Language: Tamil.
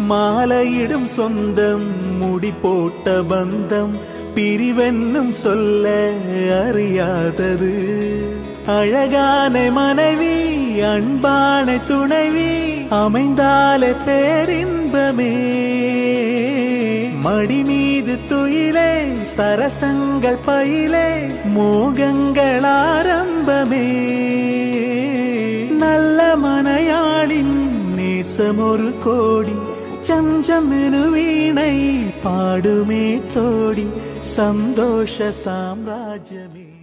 மாலையிடும் சொந்தம் முடி போட்ட பந்தம் பிரிவென்னும் சொல்ல அறியாதது அழகான மனைவி அன்பான துணைவி அமைந்தாலே பேரின்பமே மடி மீது துயிலே சரசங்கள் பயிலே மோகங்கள் ஆரம்பமே நல்ல மனையாளின் நேசம் ஒரு கோடி சஞ்சம் வீணை பாடுமே தோடி சந்தோஷ சாம்ராஜ்யமே